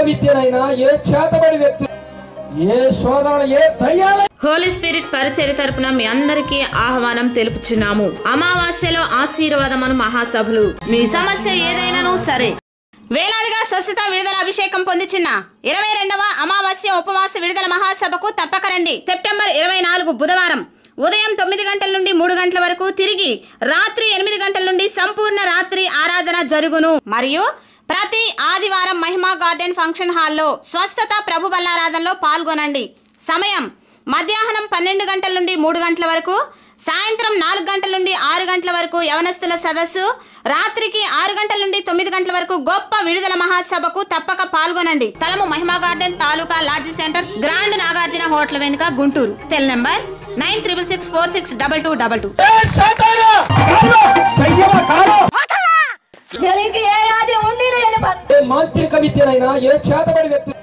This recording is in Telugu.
విద్యనైనా ఏ చేతబడి వ్యక్తి ఏ శోధన ఏ దయ్యాల హోలీ స్పిరిట్ పరిచర్య తరపున మీ అందరికీ ఆహ్వానం తెలుపుచున్నాము అమావాస్యలో ఆశీర్వాదమును మహాసభలు మీ సమస్య ఏదైనాను సరే వేలాదిగా స్వస్థత విడుదల అభిషేకం పొందుచున్న ఇరవై రెండవ అమావాస్య ఉపవాస విడుదల మహాసభకు తప్పక రండి సెప్టెంబర్ ఇరవై నాలుగు బుధవారం ఉదయం తొమ్మిది గంటల నుండి మూడు గంటల వరకు తిరిగి రాత్రి ఎనిమిది గంటల నుండి సంపూర్ణ రాత్రి ఆరాధన జరుగును మరియు ప్రతి ఆదివారం మహిమా గార్డెన్ ఫంక్షన్ హాల్లో స్వస్థత ప్రభు బల్లారాధనలో పాల్గొనండి సమయం మధ్యాహ్నం పన్నెండు గంటల నుండి మూడు గంటల వరకు సాయంత్రం నాలుగు గంటల నుండి ఆరు గంటల వరకు యవనస్తుల సదస్సు రాత్రికి ఆరు గంటల నుండి తొమ్మిది గంటల వరకు గొప్ప విడుదల మహాసభకు తప్పక పాల్గొనండి స్థలము Mahima garden taluka lodge centre grand Nagarjuna hotel వెనుక Guntur cell number nine triple six four six double two double two ఏ సాతానా! కారు! దయ్యమా కారు! ఎలికి ఏ ఆది ఉండిన ఎలిప ఏ మాంత్రిక విద్యనైనా ఏ చేతబడి వ్యక్తి